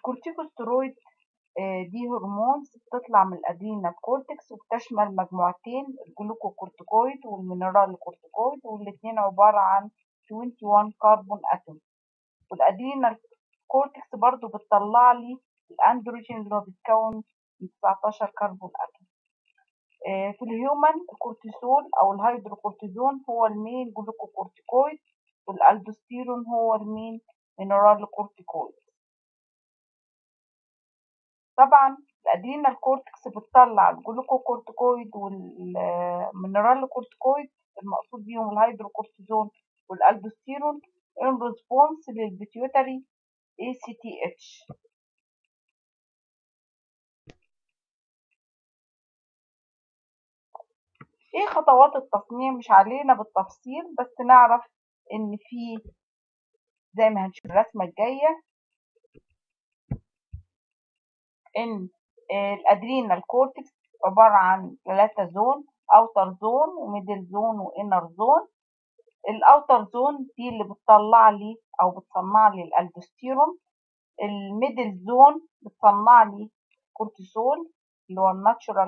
الكورتيكوستيرويد دي هرمونز بتطلع من الادرينال كورتكس وبتشمل مجموعتين الجلوكوكورتيكويد والمينرال كورتيكويد والاتنين عبارة عن 21 كربون اتوم والادرينال كورتكس برضو بتطلع لي الاندروجين اللي هو بيتكون من 19 كربون اتوم في الهيومن الكورتيسول او الهيدروكورتيزون هو المين جلوكوكورتيكويد والالدوستيرون هو المين مينرال كورتيكويد طبعا الادرينال كورتكس بتطلع الجلوكوكورتيكويد والمينرال كورتيكويد المقصود بيهم الهيدروكورتيزون والالدوستيرون ان ريسبونس للبيتيوتري اي سي تي اتش ايه خطوات التصنيع مش علينا بالتفصيل بس نعرف ان في زي ما هنشوف الرسمة الجاية ان الادرينال كورتكس عبارة عن ثلاثة زون اوتر زون وميدل زون وانر زون الاوتر زون دي اللي بتطلع لي او بتصنع لي الالدوستيرون الميدل زون بتصنع لي كورتيسول اللي هو الناتشورال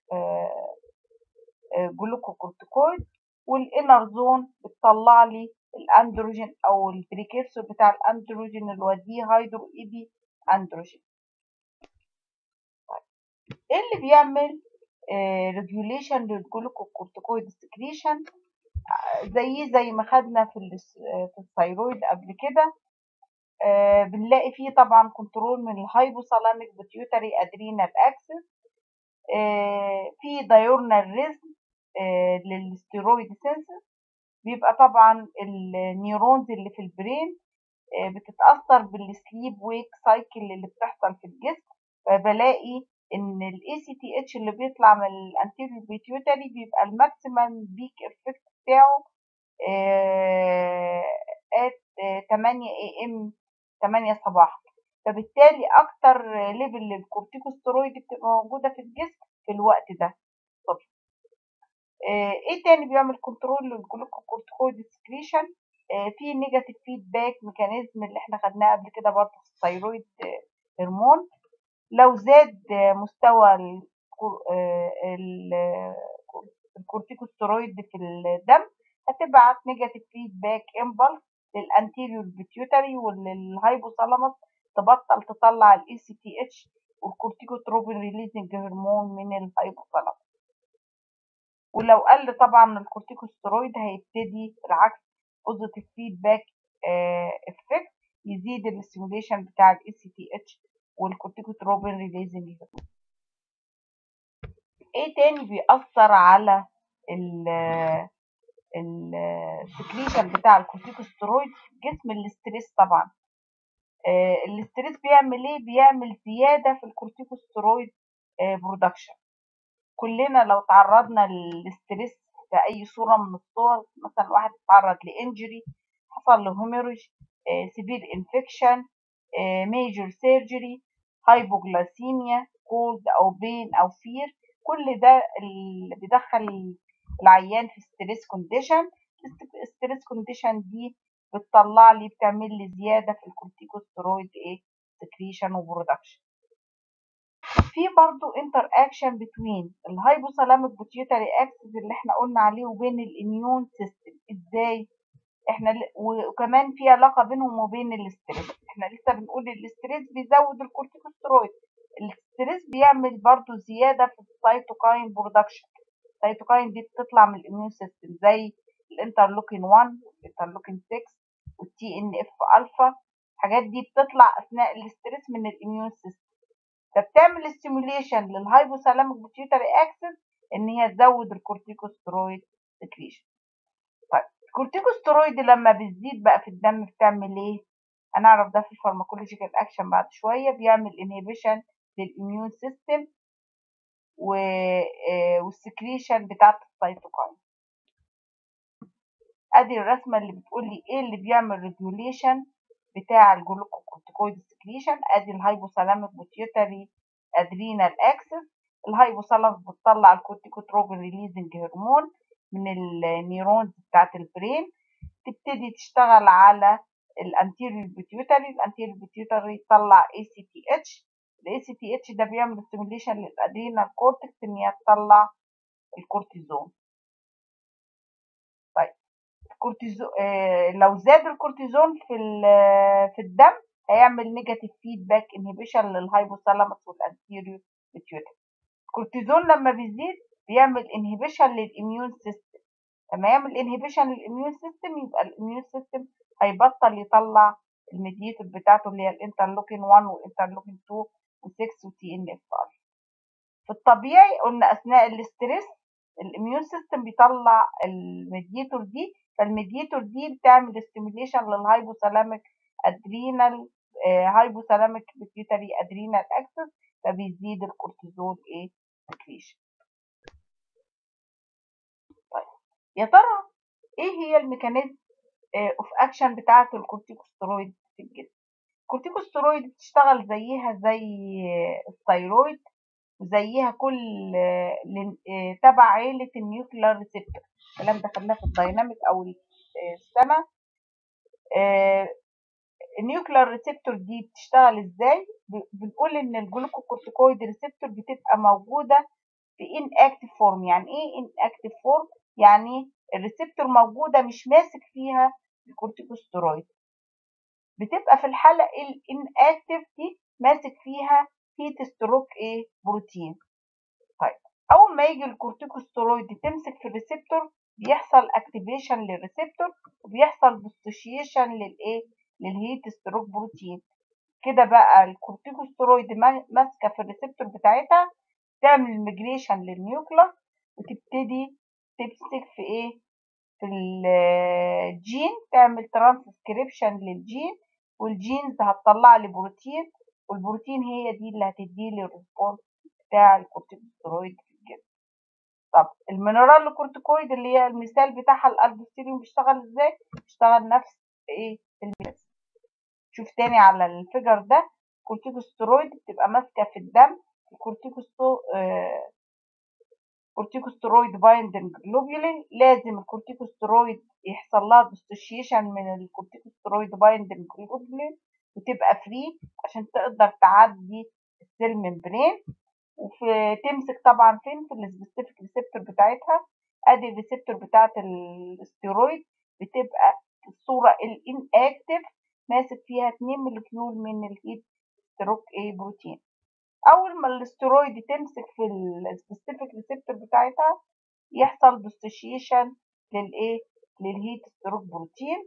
جلوكوكورتيكويد والانر زون بتطلع لي الاندروجين او البريكيرسور بتاع الاندروجين اللي هو دي هيدرو ايبي اندروجين ايه اللي بيعمل ريجوليشن للجلوكوكورتيكويد سكريشن زيه زي ما خدنا في في الثيرويد قبل كده آه بنلاقي فيه طبعا كنترول من الهايبوثالاميك بيتيوتري ادرينال اكسس آه في دايورنال ريزم آه للستيرويد سينسس بيبقى طبعا النيورونز اللي في البرين بتتاثر بالسليب ويك سايكل اللي بتحصل في الجسم فبلاقي ان الاي سي تي اتش اللي بيطلع من الانتيريور بيتيوتري بيبقى الماكسيمم بيك افكت بتاعه ات 8 اي ام 8 صباحا فبالتالي اكتر ليفل للكورتيكوستيرويد بتبقى موجوده في الجسم في الوقت ده الصبح ايه تاني بيعمل كنترول للجلوكوكورتيكويد سكريشن في نيجاتيف فيدباك ميكانيزم اللي احنا خدناه قبل كده برضه في الثيرويد هرمون لو زاد مستوى الكورتيكوستيرويد في الدم هتبعت نيجاتيف فيدباك امبلس للانتيريور بيتيوتري وللهايبوثالاموس تبطل تطلع الاي سي تي اتش والكورتيكوتروبين ريليزنج هرمون من الهايبوثالاموس ولو قل طبعا الكورتيكوستيرويد هيبتدي العكس بوزيتيف فيدباك افكت يزيد الاستيموليشن بتاع الاي سي تي اتش والكورتيكوتروبين ريليزنج هرمون ايه تاني بيأثر على ال السكريشن بتاع الكورتيكوستيرويد في الجسم الاستريس طبعا آه الاستريس بيعمل ايه بيعمل زياده في الكورتيكوستيرويد آه برودكشن كلنا لو تعرضنا للاستريس باي صوره من الصور مثلا واحد اتعرض لانجري حصل له هيموريج آه سيفير انفكشن ميجور سيرجري هايبوغلاسيميا كولد او بين او فير كل ده اللي بيدخل العيان في ستريس كونديشن الستريس كونديشن دي بتطلع لي بتعمل لي زياده في الكورتيكوستيرويد ايه سكريشن وبرودكشن في برضو انتر اكشن بتوين الهايبوثالاميك بيتيوتري اكسس اللي احنا قلنا عليه وبين الاميون سيستم ازاي احنا وكمان في علاقه بينهم وبين الاستريس احنا لسه بنقول الاستريس بيزود الكورتيكوستيرويد الاستريس بيعمل برضو زياده في السيتوكاين برودكشن السيتوكاين دي بتطلع من الاميون سيستم زي الانترلوكين 1 والانترلوكين 6 والتي ان اف الفا الحاجات دي بتطلع اثناء الاستريس من الاميون سيستم فبتعمل ستيموليشن للهايبوثالاميك بيتيوتري اكسس ان هي تزود الكورتيكوستيرويد سكريشن طيب الكورتيكوستيرويد لما بتزيد بقى في الدم بتعمل ايه هنعرف ده في الفارماكولوجيكال اكشن بعد شويه بيعمل انهبيشن للاميون سيستم والسكريشن بتاعت السيتوكاين ادي الرسمه اللي بتقول لي ايه اللي بيعمل ريجوليشن بتاع الجلوكوكورتيكويد سكريشن ادي الهايبوثالاميك بيتيوتري ادرينال اكسس الهايبوثالاميك بتطلع الكورتيكوتروبين ريليزنج هرمون من النيورونز بتاعت البرين تبتدي تشتغل على الانتيريور بيتيوتري الانتيريور بيتيوتري يطلع اي سي تي اتش الاي سي تي اتش ده بيعمل ستيميوليشن للادرينال كورتكس ان هي تطلع الكورتيزون طيب الكورتيزون آه لو زاد الكورتيزون في في الدم هيعمل نيجاتيف فيدباك انهبيشن للهايبوثالاموس والانتيريور بيتيوتري الكورتيزون لما بيزيد بيعمل انهبيشن للاميون سيستم لما يعمل انهبيشن للاميون سيستم يبقى الاميون سيستم هيبطل يطلع الميديتور بتاعته اللي هي الانترلوكين 1 والانترلوكين 2 و6 وتي ان اف ار في الطبيعي قلنا اثناء الاسترس الاميون سيستم بيطلع الميديتور دي فالميديتور دي بتعمل ستيميوليشن للهايبوثالاميك ادرينال هايبوثالاميك بيتيوتري ادرينال اكسس فبيزيد الكورتيزول ايه سكريشن طيب يا ترى ايه هي الميكانيزم اوف اكشن بتاعه الكورتيكوستيرويد في الجسم الكورتيكوستيرويد بتشتغل زيها زي الثيرويد وزيها كل تبع عيلة النيوكلير ريسبتور الكلام ده خدناه في الدايناميك أو السما النيوكلير ريسبتور دي بتشتغل ازاي بنقول ان الجلوكوكورتيكويد ريسبتور بتبقى موجودة في ان اكتف فورم يعني ايه ان اكتف فورم يعني الريسبتور موجودة مش ماسك فيها الكورتيكوستيرويد بتبقى في الحالة الان اكتف دي ماسك فيها هيت ستروك ايه بروتين طيب اول ما يجي الكورتيكوستيرويد تمسك في الريسبتور بيحصل اكتيفيشن للريسبتور وبيحصل ديستوشيشن للايه للهيت ستروك بروتين كده بقى الكورتيكوستيرويد ماسكه في الريسبتور بتاعتها تعمل ميجريشن للنيوكلاس وتبتدي تمسك في ايه في الجين تعمل ترانسكريبشن للجين والجينز هتطلع لي بروتين والبروتين هي دي اللي هتدي لي الريسبونس بتاع الكورتيكوستيرويد في الجسم طب المينرال كورتيكويد اللي هي المثال بتاعها الالبوستيريوم بيشتغل ازاي بيشتغل نفس ايه الميكانيزم شوف تاني على الفيجر ده كورتيكوستيرويد بتبقى ماسكه في الدم الكورتيكوستو آه كورتيكوستيرويد بايندنج جلوبولين لازم الكورتيكوستيرويد يحصل لها ديستوشيشن من الكورتيكوستيرويد بايندنج جلوبولين وتبقى فري عشان تقدر تعدي السيل ممبرين وتمسك طبعا فين في السبيسيفيك ريسبتور بتاعتها ادي الريسبتور بتاعت الاستيرويد بتبقى في الصوره الان اكتف ماسك فيها 2 مولكيول من الهيت ستروك اي بروتين اول ما الاسترويد تمسك في السبيسيفيك ريسبتور بتاعتها يحصل ديستوشيشن للايه للهيت ستروك بروتين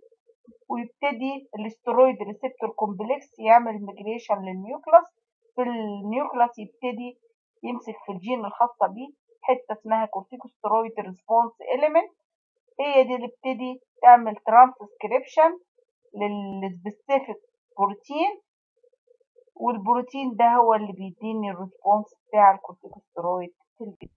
ويبتدي الاسترويد ريسبتور كومبلكس يعمل ميجريشن للنيوكلاس في النيوكلاس يبتدي يمسك في الجين الخاصة بيه حتة اسمها كورتيكوستيرويد ريسبونس اليمنت هي دي اللي بتدي تعمل ترانسكريبشن للسبيسيفيك بروتين والبروتين ده هو اللي بيديني الريسبونس بتاع الكورتيكوستيرويد في الجسم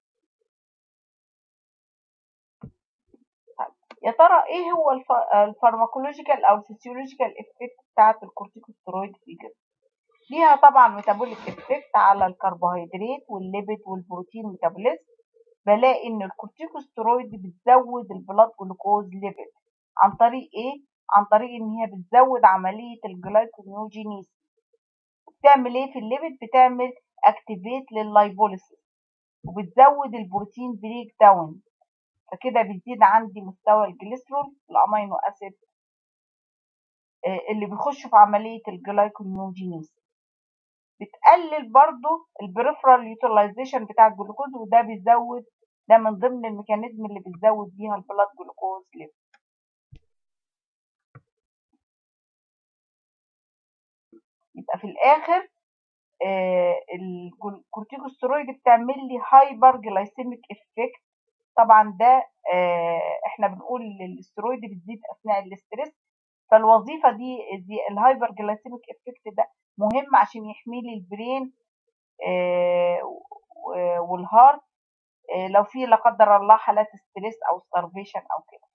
يا ترى ايه هو الفارماكولوجيكال او الفسيولوجيكال افكت بتاعه الكورتيكوستيرويد في الجسم ليها طبعا ميتابوليك افكت على الكربوهيدرات والليبيد والبروتين ميتابوليزم بلاقي ان الكورتيكوستيرويد بتزود البلاد جلوكوز ليفل عن طريق ايه عن طريق ان هي بتزود عمليه الجلايكوجينيز بتعمل ايه في الليبيد بتعمل اكتيفيت لللايبوليسيس وبتزود البروتين بريك داون فكده بيزيد عندي مستوى الجليسرول الامينو اسيد اللي بيخش في عمليه الجلايكوجينيز بتقلل برضو البريفرال يوتيلايزيشن بتاع الجلوكوز وده بيزود ده من ضمن الميكانيزم اللي بتزود بيها البلاد جلوكوز ليفل يبقى في الاخر آه الكورتيكوستيرويد بتعمل لي هايبر جلايسيميك افكت طبعا ده آه احنا بنقول الاسترويد بتزيد اثناء الاسترس فالوظيفه دي, دي الهايبر جلايسيميك افكت ده مهم عشان يحمي لي البرين آه والهارت لو في لا قدر الله حالات ستريس او ستارفيشن او كده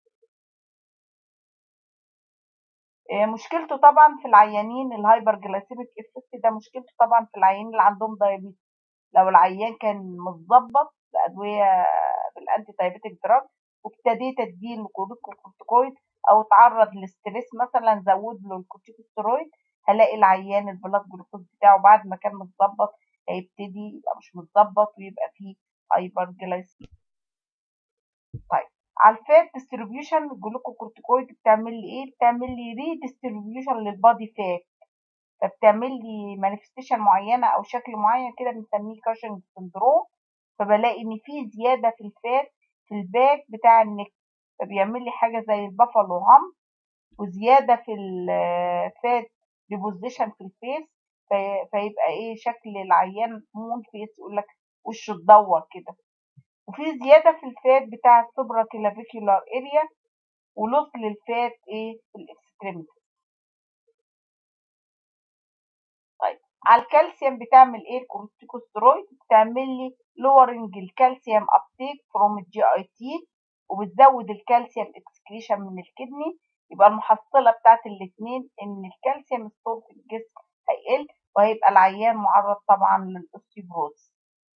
مشكلته طبعا في العيانين الهايبر جلايسيميك افكت ده مشكلته طبعا في العيانين اللي عندهم دايابيتس لو العيان كان متظبط بادويه بالانتي دايابيتيك دراج وابتديت اديله كورتيكويد او اتعرض لستريس مثلا زود له الكورتيكوستيرويد هلاقي العيان البلاد جلوكوز بتاعه بعد ما كان متظبط هيبتدي يبقى مش متظبط ويبقى فيه هايبر جلايسيميا طيب على الفات ديستريبيوشن الجلوكوكورتيكويد بتعمل لي ايه بتعمل لي ري ديستريبيوشن للبادي فات فبتعمل لي مانيفستيشن معينه او شكل معين كده بنسميه كاشنج سندروم فبلاقي ان في زياده في الفات في الباك بتاع النك فبيعمل لي حاجه زي البافالو هم وزياده في الفات ديبوزيشن في الفيس فيبقى ايه شكل العيان مون فيس يقول لك وشه اتدور كده وفي زياده في الفات بتاع السوبرا كلافيكولار اريا ولوس للفات ايه في الاكستريميتي طيب على الكالسيوم بتعمل ايه الكورتيكوسترويد بتعمل لي لورنج الكالسيوم ابتيك فروم الجي اي تي وبتزود الكالسيوم اكسكريشن من الكدني يبقى المحصله بتاعت الاثنين ان الكالسيوم ستور في الجسم هيقل وهيبقى العيان معرض طبعا للاوستيبروز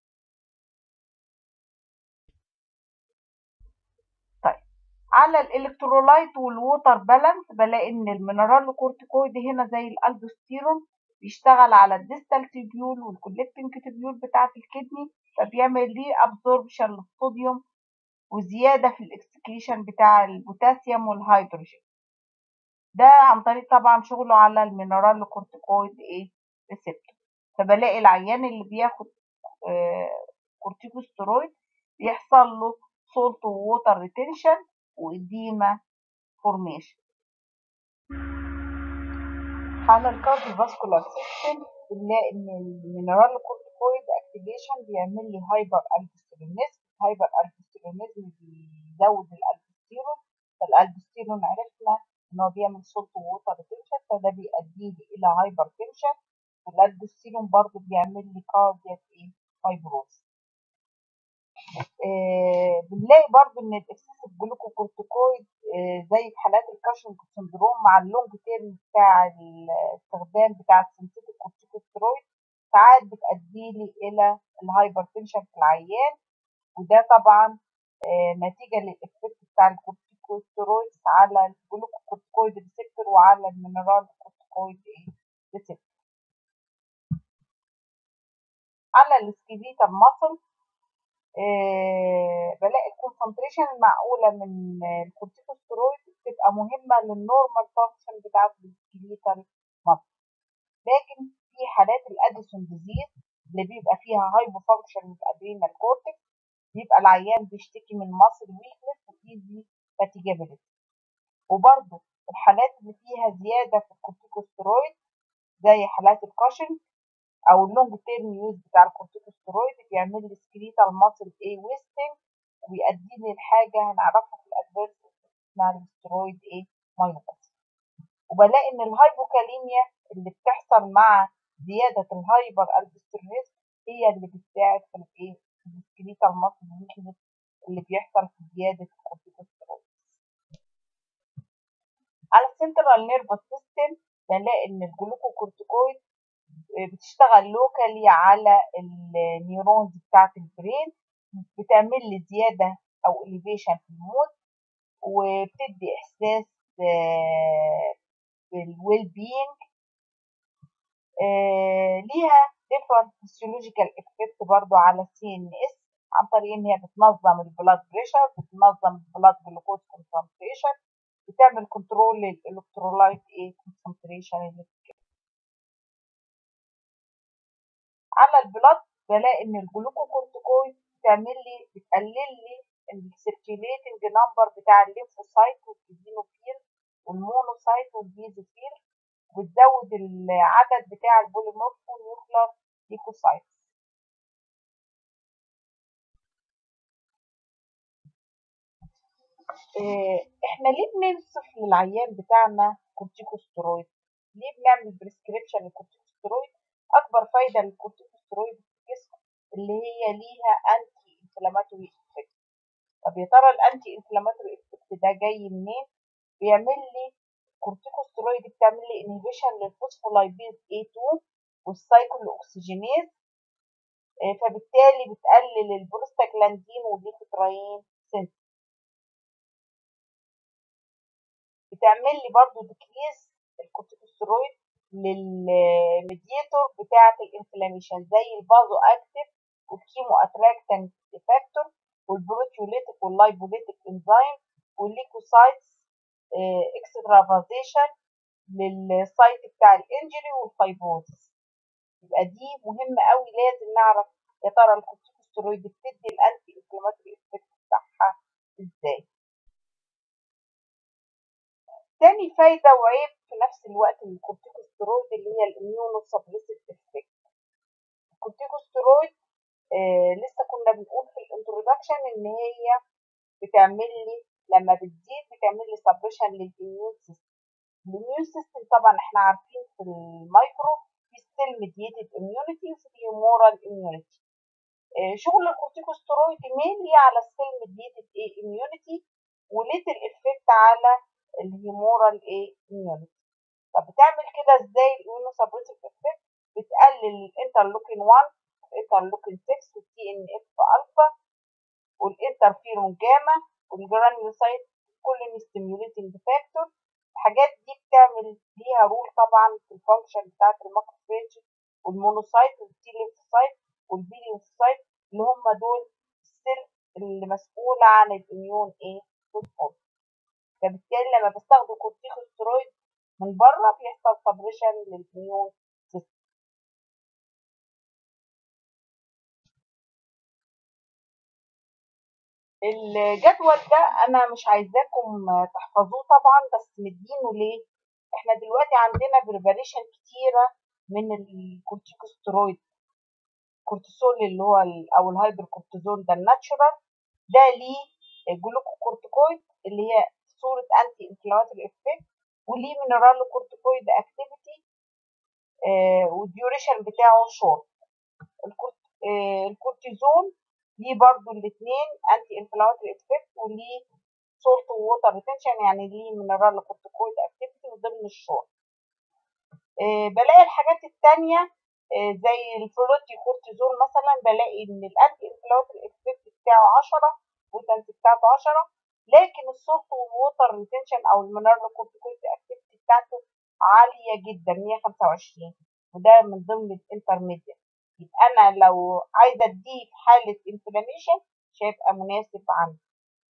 طيب على الالكترولايت والووتر بالانس بلاقي ان المينرال كورتيكويد هنا زي الالدوستيرون بيشتغل على الديستال تيبيول والكولكتنج تيبيول بتاعه الكدني فبيعمل ليه ابزوربشن للصوديوم وزياده في الاكسكريشن بتاع البوتاسيوم والهيدروجين ده عن طريق طبعا شغله على المينرال كورتيكويد ايه ريسبتور فبلاقي العيان اللي بياخد آه كورتيكوستيرويد بيحصل له سولت ووتر ريتنشن وإديما فورميشن على الكارديو فاسكولار سيستم بنلاقي ان المينرال كورتيكويد اكتيفيشن بيعمل لي هايبر البستيرونيزم هايبر البستيرونيزم بيزود الالبستيرون فالالبستيرون عرفنا ان هو بيعمل سولت ووتر ريتنشن فده بيؤدي لي الى هايبر تنشن والالبستيرون برضه بيعمل لي كاردياك ايه فايبروز آه بنلاقي برضو ان الاكسسيف جلوكوكورتيكويد آه زي في حالات الكاشنج سندروم مع اللونج تيرم بتاع الاستخدام بتاع السنتيتيك كورتيكوستيرويد ساعات بتؤدي لي الى الهايبرتنشن في العيان وده طبعا آه نتيجه للاكتيف بتاع الكورتيكوستيرويد على الجلوكوكورتيكويد ريسبتور وعلى المينرال كورتيكويد ريسبتور على السكيليتال ماسل آه بلاقي الكونسنتريشن المعقولة من الكورتيكوستيرويد بتبقى مهمة للنورمال فانكشن بتاعة السكيليتال ماسل لكن في حالات الاديسون ديزيز اللي بيبقى فيها هايبو فانكشن للادرينال كورتكس بيبقى العيان بيشتكي من ماسل ويكنس وايزي فاتيجابيلتي وبرضه الحالات اللي فيها زيادة في الكورتيكوستيرويد زي حالات الكاشن او اللونج تيرم يوز بتاع الكورتيكوستيرويد بيعمل لي سكريتال ماسل ايه ويستنج وبيؤدي لي لحاجه هنعرفها في الادفيرس اسمها الستيرويد ايه مايوباثي وبلاقي ان الهايبوكاليميا اللي بتحصل مع زياده الهايبر البستيرونيزم هي اللي بتساعد في الايه في السكريتال ماسل ويكنس اللي بيحصل في زياده الكورتيكوستيرويد على السنترال نيرفس سيستم بنلاقي ان الجلوكوكورتيكويد بتشتغل لوكالي على النيورونز بتاعت البرين بتعمل لي زيادة أو elevation في المود وبتدي إحساس بالويل بينج ليها different physiological effect برضو على السي ان اس عن طريق ان هي بتنظم البلاد بريشر بتنظم البلاد جلوكوز كونسنتريشن بتعمل كنترول للالكترولايت ايه كونسنتريشن اللي على البلاد بلاقي ان الجلوكوكورتيكويد بتعمل لي بتقلل لي السيركيوليتنج نمبر بتاع الليمفوسايت والبيزينوفيل والمونوسايت والبيزوفيل وبتزود العدد بتاع البوليمورفو نيوكلر ليكوسايت احنا ليه بنوصف للعيان بتاعنا كورتيكوستيرويد ليه بنعمل بريسكريبشن للكورتيكوستيرويد اكبر فايده للكورتيكوستيرويد في الجسم اللي هي ليها انتي انفلاماتوري افكت طب يا ترى الانتي انفلاماتوري افكت ده جاي منين بيعمل لي كورتيكوستيرويد بتعمل لي انهبيشن للفوسفولايبيز A2 والسايكل اوكسجينيز فبالتالي بتقلل البروستاجلاندين والليكوتراين سنس بتعمل لي برضو ديكريس الكورتيكوستيرويد للميدياتور بتاعة الانفلاميشن زي الفازو اكتيف والكيمو اتراكتنت فاكتور والبروتيوليتيك واللايبوليتيك انزيم والليكوسايتس اكسترافازيشن للسايت بتاع الانجري والفايبروزس يبقى دي مهمة قوي لازم نعرف يا ترى الكورتيكوستيرويد بتدي الانتي انفلاماتوري افكت بتاعها ازاي تاني فايدة وعيب في نفس الوقت من الكورتيكوستيرويد اللي هي الاميونو سبريسيف افكت الكورتيكوستيرويد آه لسه كنا بنقول في الانترودكشن ان هي بتعمل لي لما بتزيد بتعمل لي سبريشن للاميون سيستم الاميون سيستم طبعا احنا عارفين في المايكرو في ستيل ميديتد اميونيتي وفي هيومورال اميونيتي آه شغل الكورتيكوستيرويد مينلي على ستيل ميديتد ايه اميونيتي وليتل افكت على الهيمورال ايه اميونيتي طب بتعمل كده ازاي الاميونو سبريسيف افكت بتقلل الانترلوكين 1 والانترلوكين 6 والتي ان اف الفا والانترفيرون جاما والجرانيوسايت كل ستيميوليتنج فاكتور الحاجات دي بتعمل ليها رول طبعا في الفانكشن بتاعت الماكروفيج والمونوسايت والتي ليمفوسايت والبي ليمفوسايت اللي هم دول السيل اللي مسؤولة عن الاميون ايه ريسبونس فبالتالي لما بستخدم كورتيكوستيرويد من بره بيحصل سبريشن للاميون سيستم الجدول ده انا مش عايزاكم تحفظوه طبعا بس مدينه ليه احنا دلوقتي عندنا بريباريشن كتيره من الكورتيكوستيرويد كورتيسول اللي هو او الهايبر كورتيزون ده الناتشورال ده ليه جلوكوكورتيكويد اللي هي صوره انتي انفلاماتوري افكت وليه مينرالو كورتيكويد اكتيفيتي آه والديوريشن بتاعه شورت الكورت آه الكورتيزون ليه برضو الاثنين انتي انفلاماتوري افكت وليه سولت ووتر ريتنشن يعني ليه مينرال كورتيكويد اكتيفيتي وضمن الشورت آه بلاقي الحاجات التانية آه زي الفلوتي كورتيزون مثلا بلاقي ان الانتي انفلاماتوري افكت بتاعه 10 والتنسي بتاعته 10 لكن السولت والووتر ريتنشن او المينرال كورتيكويد اكتيفيتي بتاعته عالية جدا 125 وده من ضمن الانترميديت يبقى انا لو عايزه اديه في حاله انفلاميشن مش هيبقى مناسب عندي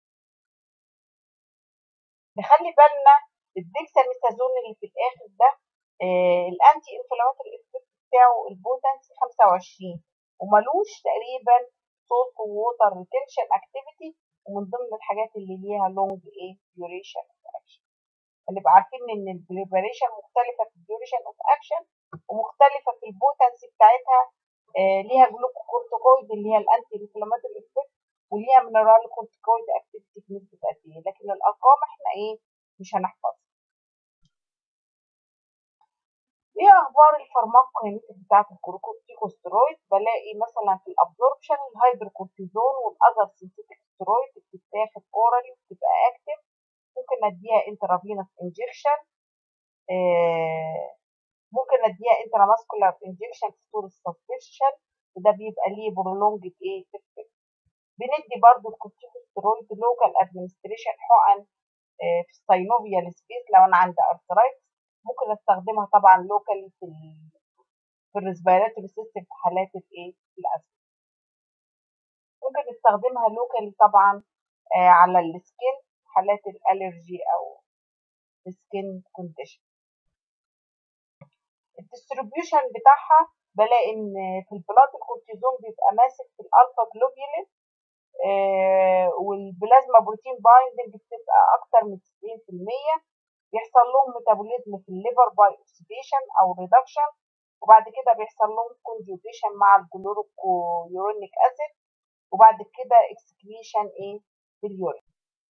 نخلي بالنا الديكساميثازون اللي في الاخر ده آه الانتي انفلاماتوري افكت بتاعه البوتنسي 25 وملوش تقريبا سولت ووتر ريتنشن اكتيفيتي ومن ضمن الحاجات اللي ليها لونج ايه ديوريشن اوف اكشن فنبقى عارفين ان البريباريشن مختلفه في الديوريشن اوف اكشن ومختلفه في البوتنسي بتاعتها آه ليها جلوكوكورتيكويد اللي هي الانتي انفلاماتوري افكت وليها مينرال كورتيكويد اكتيفيتي بنسبه قد ايه لكن الارقام احنا ايه مش هنحفظها ايه اخبار الفارماكوكينيتيك بتاعت الكورتيكوستيرويد بلاقي مثلا في الابزوربشن الهايدروكورتيزون والاذر سينثيتيك ستيرويد بتتاخد اورالي وبتبقى اكتف ممكن اديها انترافينوس انجكشن آه ممكن اديها انتراماسكولار انجكشن في طول السسبشن وده بيبقى ليه برولونجد ايه افكت بندي برضو الكورتيكوستيرويد لوكال ادمنستريشن حقن آه في الساينوفيال سبيس لو انا عندي ارثرايتس ممكن استخدمها طبعا لوكالي في ال في الريسبيراتوري سيستم في حالات الايه الازمه ممكن نستخدمها لوكالي طبعا آه على السكين حالات الالرجي او السكين كونديشن الديستريبيوشن بتاعها بلاقي ان في البلاد الكورتيزون بيبقى ماسك في الالفا جلوبيولين آه والبلازما بروتين بايندنج بتبقى اكتر من 90% بيحصل لهم ميتابوليزم في الليفر باي اوكسيديشن او ريدكشن وبعد كده بيحصل لهم كونجوجيشن مع الجلوروكويورونيك اسيد وبعد كده اكسكريشن ايه في اليورين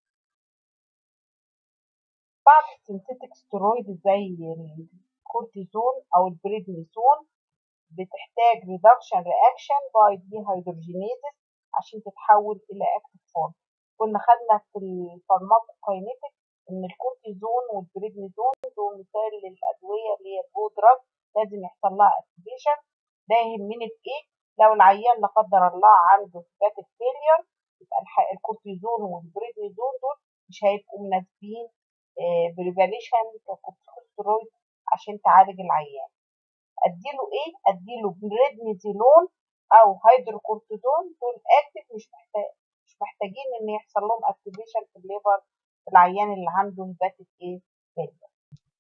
بعض السينثيتك ستيرويد زي الكورتيزون او البريدنيسون بتحتاج ريدكشن رياكشن باي دي هيدروجينيزس عشان تتحول الى اكتف فورم كنا خدنا في الفارماكوكاينيتك ان الكورتيزون والبريدنيزون دول مثال للادويه اللي هي البو دراج لازم يحصل لها اكتيفيشن ده يهمني في ايه لو العيان لا قدر الله عنده هيباتيك فيلير يبقى الكورتيزون والبريدنيزون دول مش هيبقوا مناسبين بريباريشن كورتيكوستيرويد عشان تعالج العيان اديله ايه اديله بريدنيزولون او هيدروكورتيزون دول اكتف مش محتاج مش محتاجين ان يحصل لهم اكتيفيشن في الليفر في العيان اللي عنده هيباتيك ايه فيلير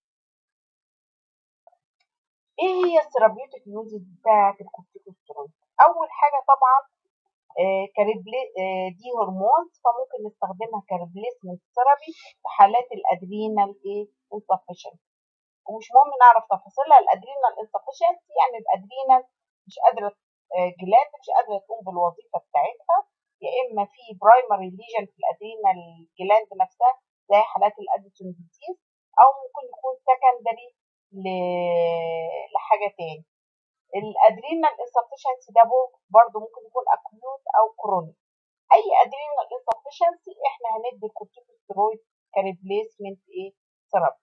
ايه هي الثيرابيوتيك يوزز بتاعه الكورتيكوستيرويد اول حاجه طبعا آه كريبلي آه دي هرمونز فممكن نستخدمها كريبليسمنت ثيرابي في حالات الادرينال ايه انسفشنت ومش مهم نعرف تفاصيلها الادرينال انسفشنسي يعني الادرينال مش قادره آه جلاند مش قادره تقوم بالوظيفه بتاعتها يا اما في برايمري ليجن في الادرينال جلاند نفسها زي حالات الاديسون ديزيز او ممكن يكون سكندري لحاجه تاني الادرينال انسفشنسي ده برضه ممكن يكون اكيوت او كرونيك اي ادرينال انسفشنسي احنا هندي الكورتيكوستيرويد كريبليسمنت ايه ثيرابي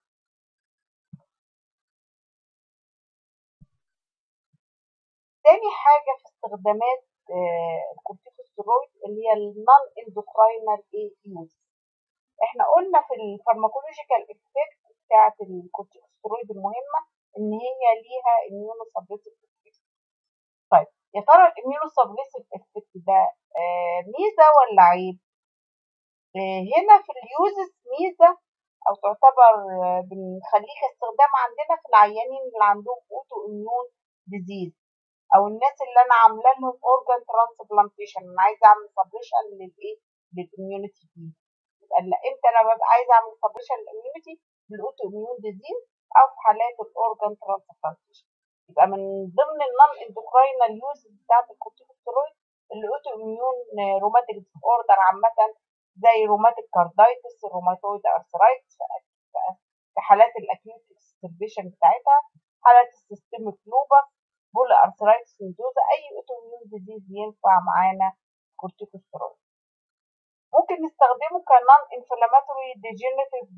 تاني حاجه في استخدامات آه الكورتيكوستيرويد اللي هي النون اندوكراينال ايه يوز احنا قلنا في الفارماكولوجيكال افكت بتاعه الكورتيكوستيرويد المهمه ان هي ليها اميونو سبريسيف افكت طيب يا ترى الاميونو سبريسيف افكت ده آه ميزه ولا عيب آه هنا في اليوزز ميزه او تعتبر آه بنخليها استخدام عندنا في العيانين اللي عندهم اوتو اميون ديزيز او الناس اللي انا عامله لهم اورجان ترانسبلانتيشن انا عايزه اعمل سبريشن للايه للاميونيتي دي يبقى امتى انا ببقى عايزه اعمل سبريشن للاميونيتي بالاوتو اميون ديزيز او في حالات الاورجان ترانسبلانتيشن يبقى من ضمن النون اندوكراينال يوز بتاعت الكورتيكوستيرويد الاوتو اميون روماتيك ديس اوردر عامه زي روماتيك كاردايتس الروماتويد ارثرايتس في حالات الاكيوت اكستربيشن بتاعتها حالات السيستميك لوبس بول ارثرايتس سندوزا اي اوتو اميون ديزيز ينفع معانا كورتيكوستيرويد ممكن نستخدمه كنون انفلاماتوري ديجنريتيف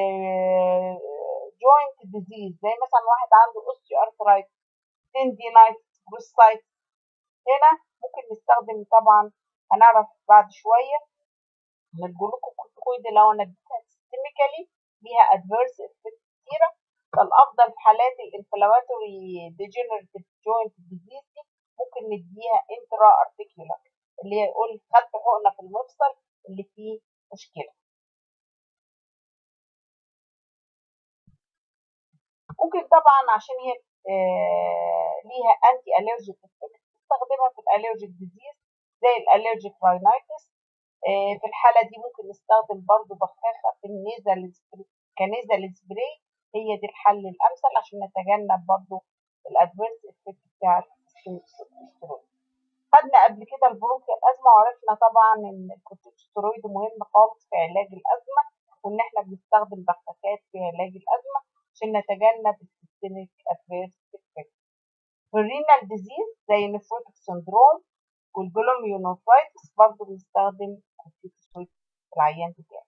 جوينت ديزيز زي مثلا واحد عنده اوستيو ارثرايتس تندينايتس بروسايتس هنا ممكن نستخدم طبعا هنعرف بعد شويه ان الجلوكوكورتيكويد لو انا اديتها سيستميكالي ليها ادفيرس افكت كتيره فالافضل في حالات الانفلاماتوري ديجنريتيف جوينت ديزيز دي ممكن نديها انترا ارتيكولار اللي هي يقول خدت حقنه في المفصل اللي فيه مشكله ممكن طبعا عشان هي آه ليها انتي الرجيك افكت تستخدمها في الالرجيك ديزيز زي الالرجيك راينايتس آه في الحاله دي ممكن نستخدم برضو بخاخه في النيزل كنيزل سبراي هي دي الحل الامثل عشان نتجنب برضو الادفيرس افكت بتاع الكورتيكوستيرويد خدنا قبل كده البرونكيال ازمه وعرفنا طبعا ان الكورتيكوستيرويد مهم خالص في علاج الازمه وان احنا بنستخدم بخاخات في علاج الازمه عشان نتجنب السيستميك ادفيرس افكت في الرينال ديزيز زي نفروتيك سندروم والجلوميونوفرايتس برضه بنستخدم كورتيكوستيرويد في العيان بتاعي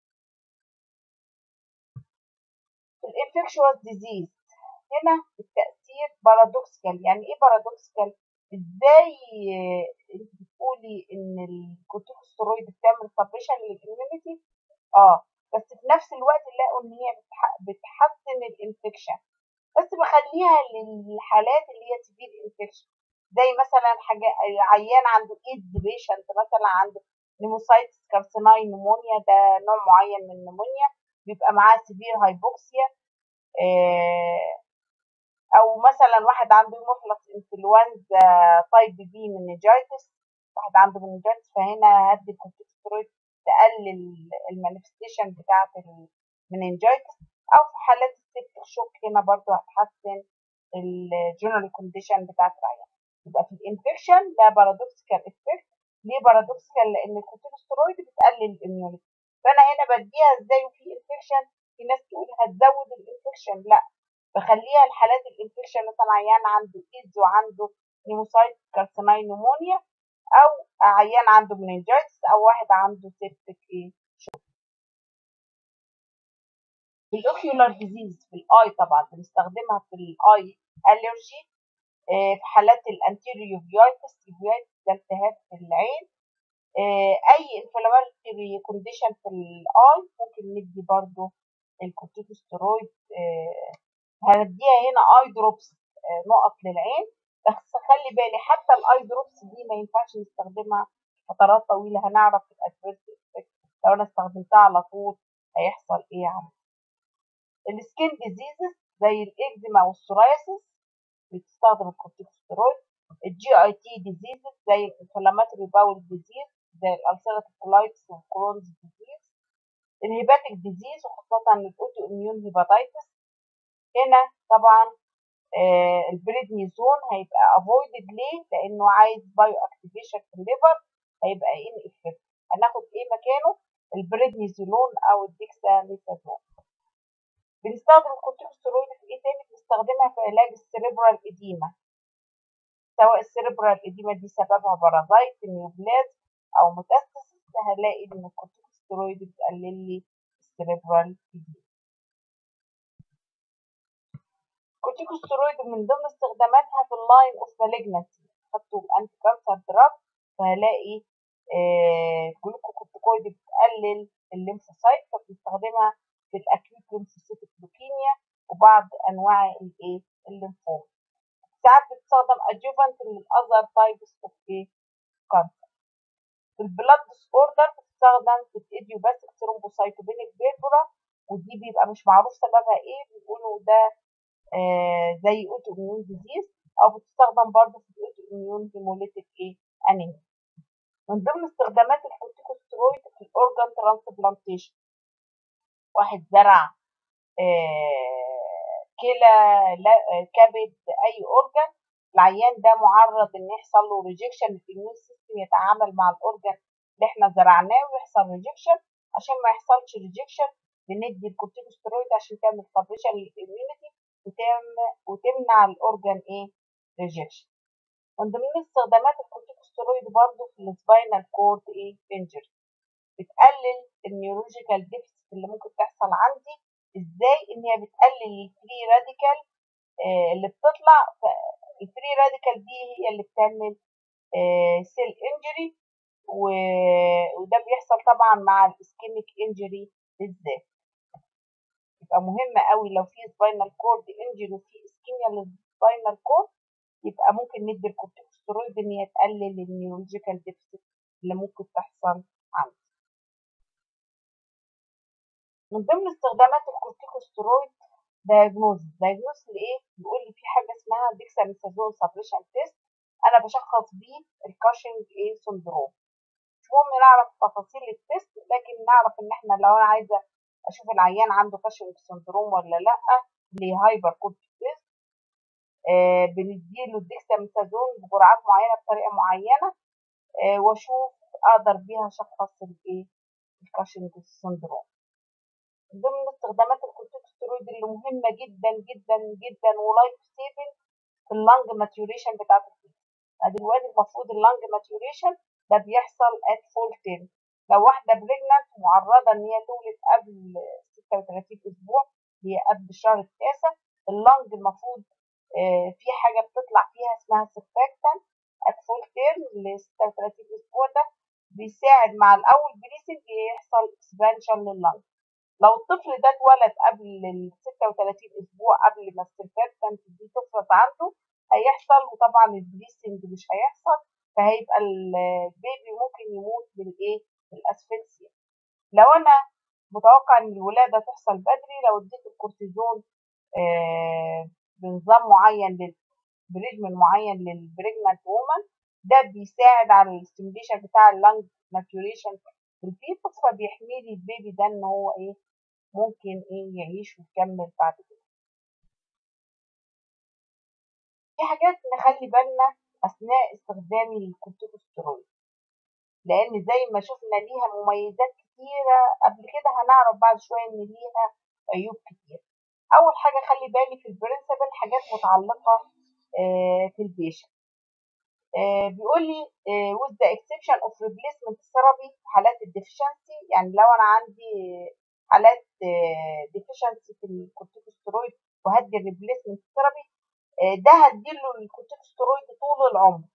في الانفكشوس ديزيز هنا التأثير بارادوكسيكال يعني ايه بارادوكسيكال ازاي انت بتقولي ان الكورتيكوستيرويد بتعمل سبريشن للاميونيتي اه بس في نفس الوقت نلاقوا ان هي بتحسن الانفكشن بس بخليها للحالات اللي هي سيفير انفكشن زي مثلا حاجه عيان عنده ايدز بيشنت مثلا عنده نيموسايتس كارسيناي نمونيا ده نوع معين من النمونيا بيبقى معاه سيفير هايبوكسيا آه او مثلا واحد عنده مفلس انفلونزا تايب بي مننجايتس واحد عنده مننجايتس فهنا هدي الكورتيكوستيرويد تقلل المانيفستيشن بتاعه المننجايتس او في حالات السيبتك شوك هنا برضو هتحسن الجنرال كونديشن بتاعه العيان يبقى في الانفكشن ده بارادوكسيكال افكت ليه بارادوكسيكال لان الكورتيكوستيرويد بتقلل الاميونيتي فانا هنا بديها ازاي وفي انفكشن في ناس تقول هتزود الانفكشن لا بخليها الحالات الانفكشن مثلا عيان عنده ايدز وعنده نيموسايت كارسيناي نمونيا او عيان عنده مننجايتس او واحد عنده سيبتك ايه شوك في الاوكيولار ديزيز في الاي طبعا بنستخدمها في الاي الرجي في حالات الانتيريو يوفيايتس يوفيايتس ده التهاب في العين اي انفلاماتوري كونديشن في الاي ممكن ندي برضو الكورتيكوستيرويد آه، هنديها هنا اي دروبس نقط للعين بس خلي بالي حتى الاي دروبس دي ما ينفعش نستخدمها فترات طويله هنعرف الادفيرس لو انا استخدمتها على طول هيحصل ايه عندي السكين ديزيزز زي الاكزيما والسورايسيس بتستخدم الكورتيكوستيرويد الجي اي تي ديزيزز زي الانفلاماتوري باول ديزيز زي الالسيراتيف كولايتس والكرونز ديزيز الهيباتيك ديزيز وخاصة الاوتو اميون هيباتيتس هنا طبعا آه البريدنيزون هيبقى افويدد ليه؟ لانه عايز بايو اكتيفيشن في الليفر هيبقى ان افكت هناخد ايه مكانه؟ البريدنيزولون او الديكساميثازون بنستخدم الكورتيكوستيرويد في ايه تاني؟ بنستخدمها في علاج السيريبرال اديما سواء السيريبرال اديما دي سببها بارازايت نيوبلازم او ميتاستاسيس هلاقي ان الكورتيكوستيرويد بتقلل لي السيريبرال اديما الكورتيكوستيرويد من ضمن استخداماتها في اللاين اوف مالجنسي خدته الانتي كانسر دراج فهلاقي آه جلوكوكورتيكويد بتقلل الليمفوسايت فبنستخدمها في الاكيوت ليمفوسيتك لوكيميا وبعض انواع الايه الليمفوم ساعات بتستخدم ادجوفنت للاذر تايبس اوف ايه كانسر في البلاد ديس اوردر بتستخدم في الايديوباثيك ثرومبوسايتوبينيك بيربرا ودي بيبقى مش معروف سببها ايه بيقولوا ده آه زي اوتو اميون ديزيز او بتستخدم برضه في الاوتو اميون هيموليتيك ايه انيميا من ضمن استخدامات الكورتيكوستيرويد في الاورجان ترانسبلانتيشن واحد زرع آه كلى كبد اي اورجان العيان ده معرض ان يحصل له ريجكشن الاميون سيستم يتعامل مع الاورجان اللي احنا زرعناه ويحصل ريجكشن عشان ما يحصلش ريجكشن بندي الكورتيكوستيرويد عشان تعمل سبريشن للاميونيتي وتمنع الاورجان ايه ريجكشن من ضمن استخدامات الكورتيكوستيرويد برضه في السباينال كورد ايه انجري بتقلل النيورولوجيكال ديفيسيت اللي ممكن تحصل عندي ازاي ان هي بتقلل الفري راديكال آه اللي بتطلع الفري راديكال دي هي اللي بتعمل آه سيل انجري وده بيحصل طبعا مع الاسكيميك انجري بالذات يبقى مهم قوي لو في سباينال كورد انجري وفي اسكيميا للسباينال كورد يبقى ممكن ندي الكورتيكوستيرويد ان هي تقلل النيورولوجيكال ديفيسيت اللي ممكن تحصل عندي من ضمن استخدامات الكورتيكوستيرويد دايجنوزز دايجنوز لايه بيقول لي في حاجه اسمها ديكساميثازون سبريشن تيست انا بشخص بيه الكاشنج ايه سندروم مش مهم نعرف تفاصيل التيست لكن نعرف ان احنا لو انا عايزه اشوف العيان عنده كاشنج سندروم ولا لا اللي هايبر كورتيك تيست آه بنديله الديكساميثازون بجرعات معينه بطريقه معينه آه واشوف اقدر بيها اشخص الايه الكاشنج سندروم من ضمن استخدامات الكورتيكوستيرويد اللي مهمه جدا جدا جدا ولايف سيفنج في اللنج ماتيوريشن بتاعت الفيتس دلوقتي المفروض اللنج ماتيوريشن ده بيحصل ات فول تيرم لو واحده بريجننت معرضه ان هي تولد قبل 36 اسبوع هي قبل الشهر التاسع اللنج المفروض آه في حاجه بتطلع فيها اسمها سيرفاكتان ات فول تيرم ل 36 اسبوع ده بيساعد مع الاول بريسنج يحصل اكسبانشن لللنج لو الطفل ده اتولد قبل ال 36 اسبوع قبل ما السيرفاكتانت دي تفرط عنده هيحصل وطبعا البريسنج مش هيحصل فهيبقى البيبي ممكن يموت بالايه؟ بالاسفكسيا لو انا متوقع ان الولاده تحصل بدري لو اديت الكورتيزون آه بنظام معين بريجمن معين للبريجنانت وومن ده بيساعد على الاستيميليشن بتاع اللنج ماتيوريشن في الفيتس فبيحمي لي البيبي ده ان هو ايه ممكن ايه يعيش ويكمل بعد كده في حاجات نخلي بالنا اثناء استخدامي للكورتيكوستيرويد لان زي ما شفنا ليها مميزات كتيره قبل كده هنعرف بعد شويه ان ليها عيوب كتير اول حاجه خلي بالي في البرنسبل حاجات متعلقه آه في البيشنت آه بيقول لي آه with the exception of replacement therapy في حالات الديفشنسي يعني لو انا عندي حالات ديفشنسي في الكورتيكوستيرويد وهدي الريبليسمنت ثيرابي ده هديله الكورتيكوستيرويد طول العمر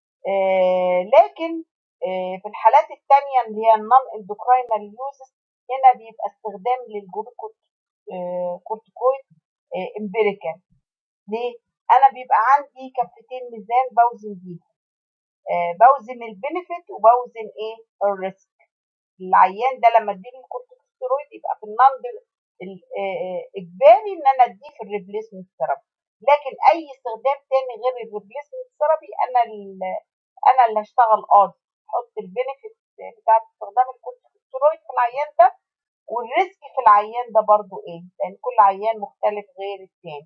لكن في الحالات التانية اللي هي النون اندوكراينال يوزز هنا بيبقى استخدام للجلوكوكورتيكويد امبيريكال ليه؟ انا بيبقى عندي كفتين ميزان بوزن بيهم آه بوزن البنفيت وبوزن ايه الريسك العيان ده لما اديله الكورتيكوستيرويد يبقى في النون اجباري ان انا اديه في الريبليسمنت ثيرابي لكن اي استخدام تاني غير الريبليسمنت ثيرابي انا اللي انا اللي هشتغل قاضي احط البنفيت بتاعت استخدام الكورتيكوستيرويد في العيان ده والريسك في العيان ده برضو ايه لان كل عيان مختلف غير التاني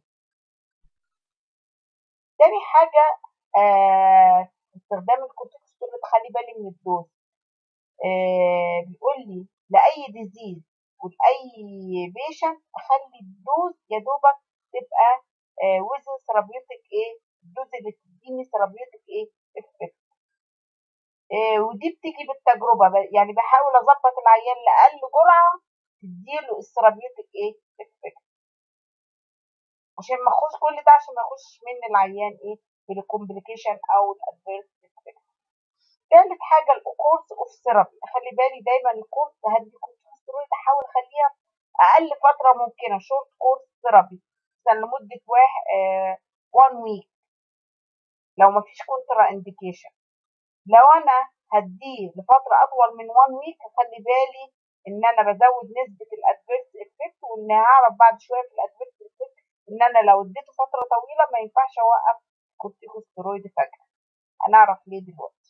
تاني حاجة آه استخدام الكورتيكوستيرويد خلي بالي من الدوز آه بيقول لي لأي ديزيز ولأي بيشنت أخلي الدوز يا دوبك تبقى آه وزن ثيرابيوتيك إيه الدوز اللي تديني ثيرابيوتيك إيه إفكت آه ودي بتيجي بالتجربة يعني بحاول أظبط العيان لأقل جرعة تديله الثيرابيوتيك إيه إفكت عشان ما اخش كل ده عشان ما اخش من العيان ايه بالكومبليكيشن او الادفيرس افكت تالت حاجه الكورس اوف ثيرابي اخلي بالي دايما الكورس هدي كورتيكوستيرويد احاول اخليها اقل فتره ممكنه شورت كورس ثيرابي مثلا لمده واحد 1 ويك لو ما فيش كونترا انديكيشن لو انا هديه لفتره اطول من 1 ويك اخلي بالي ان انا بزود نسبه الادفيرس افكت وان هعرف بعد شويه في الادفيرس افكت ان انا لو اديته فتره طويله ما ينفعش اوقف كورتيكوستيرويد فجاه هنعرف ليه دلوقتي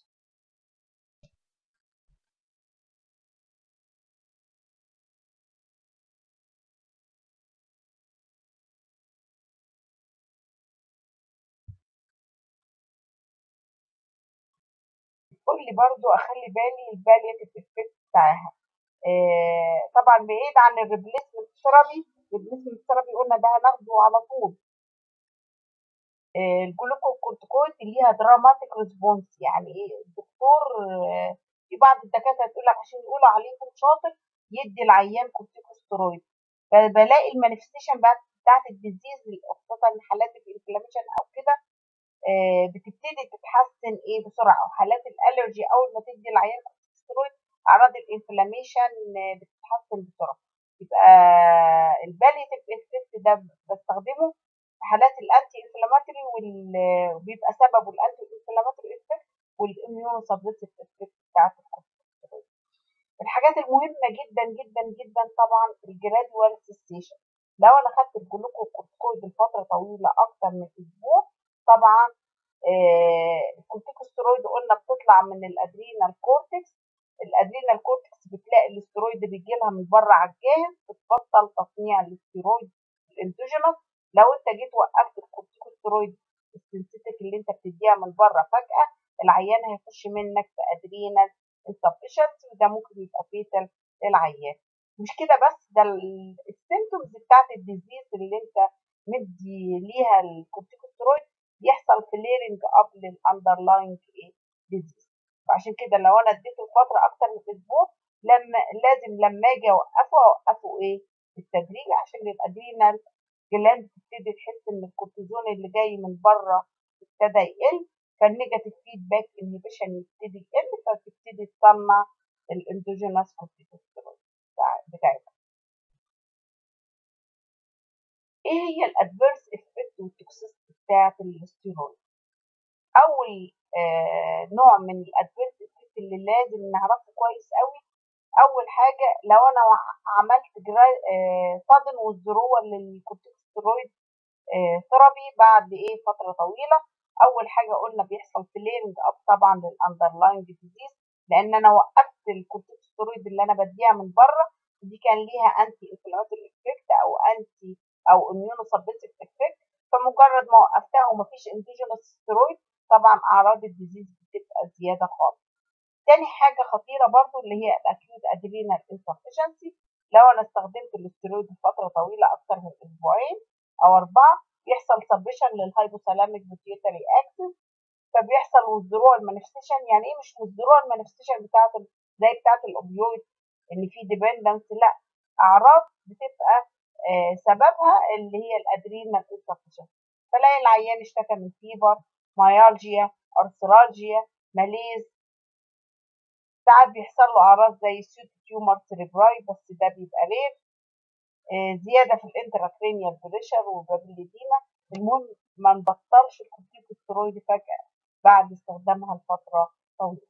قول لي برضو اخلي بالي البالياتيف افكت بتاعها آه طبعا بعيد عن الريبليسمنت ثيرابي الريبليسمنت ثيرابي قلنا ده هناخده على طول آه الجلوكوكورتيكويد ليها دراماتيك ريسبونس يعني ايه الدكتور آه في بعض الدكاتره تقول لك عشان يقولوا عليكم شاطر يدي العيان كورتيكوستيرويد فبلاقي المانيفستيشن بتاعت الديزيز خاصه حالات الانفلاميشن او كده آه بتبتدي تتحسن ايه بسرعه او حالات الالرجي اول ما تدي العيان كورتيكوستيرويد اعراض الانفلاميشن بتتحسن بسرعه يبقى الباليتيف افكت ده بستخدمه في حالات الانتي انفلاماتوري وبيبقى سببه الانتي انفلاماتوري افكت والاميونو سبريسيف افكت بتاعت الكورتيكوستيرويد الحاجات المهمه جدا جدا جدا طبعا الجرادوال سيستيشن لو انا خدت الجلوكوكورتيكويد لفتره طويله اكتر من اسبوع طبعا آه الكورتيكوستيرويد قلنا بتطلع من الادرينال كورتكس الادرينال كورتكس بتلاقي الاسترويد بيجي لها من بره على الجاهز بتبطل تصنيع الاسترويد الاندوجينوس لو انت جيت وقفت الكورتيكوستيرويد السنسيتيك اللي انت بتديها من بره فجاه العيان هيخش منك في ادرينال انسفشنسي وده ممكن يبقى فيتال للعيان مش كده بس ده السيمتومز بتاعت الديزيز اللي انت مدي ليها الكورتيكوستيرويد يحصل كليرنج اب للاندرلاينج ايه ديزيز وعشان كده لو انا اديته فتره اكتر من اسبوع لما لازم لما اجي اوقفه اوقفه ايه بالتدريج عشان الادرينال جلاند تبتدي تحس ان الكورتيزون اللي جاي من بره ابتدى يقل فالنيجاتيف فيدباك انهبيشن يبتدي يقل فتبتدي تصنع الاندوجينوس كورتيكوستيرويد بتاعتها ايه هي الادفيرس افكت والتوكسيستي بتاعت الاستيرويد اول آه نوع من الادفيرس افكت اللي لازم نعرفه كويس قوي اول حاجه لو انا عملت صدن والذروه للكورتيكوستيرويد آه ثيرابي بعد ايه فتره طويله اول حاجه قلنا بيحصل فليرنج اب طبعا للاندرلاينج ديزيز لان انا وقفت الكورتيكوستيرويد اللي انا بديها من بره دي كان ليها انتي انفلاماتوري افكت او انتي او اميونو سبريسيف افكت فمجرد ما وقفتها ومفيش اندوجينوس ستيرويد طبعا اعراض الديزيز بتبقى زياده خالص تاني حاجه خطيره برضو اللي هي الاكيوت ادرينال انسفشنسي لو انا استخدمت الاستيرويد لفتره طويله اكتر من اسبوعين او اربعه بيحصل سبشن للهايبوثالاميك بيتيوتري اكسس فبيحصل وذروا المانيفستيشن يعني ايه مش وذروا المانيفستيشن بتاعت زي بتاعت الاوبيويد ان في ديبندنس لا اعراض بتبقى آه سببها اللي هي الادرينال انسفشنسي فلاقي العيان اشتكى من فيبر مايالجيا ارثرالجيا ماليز ساعات بيحصل له اعراض زي سيوت تيومر سيريبراي بس ده بيبقى رير آه، زياده في الانتراكرينيال بريشر والبابيليديما المهم ما نبطلش الكورتيكوستيرويد فجاه بعد استخدامها لفتره طويله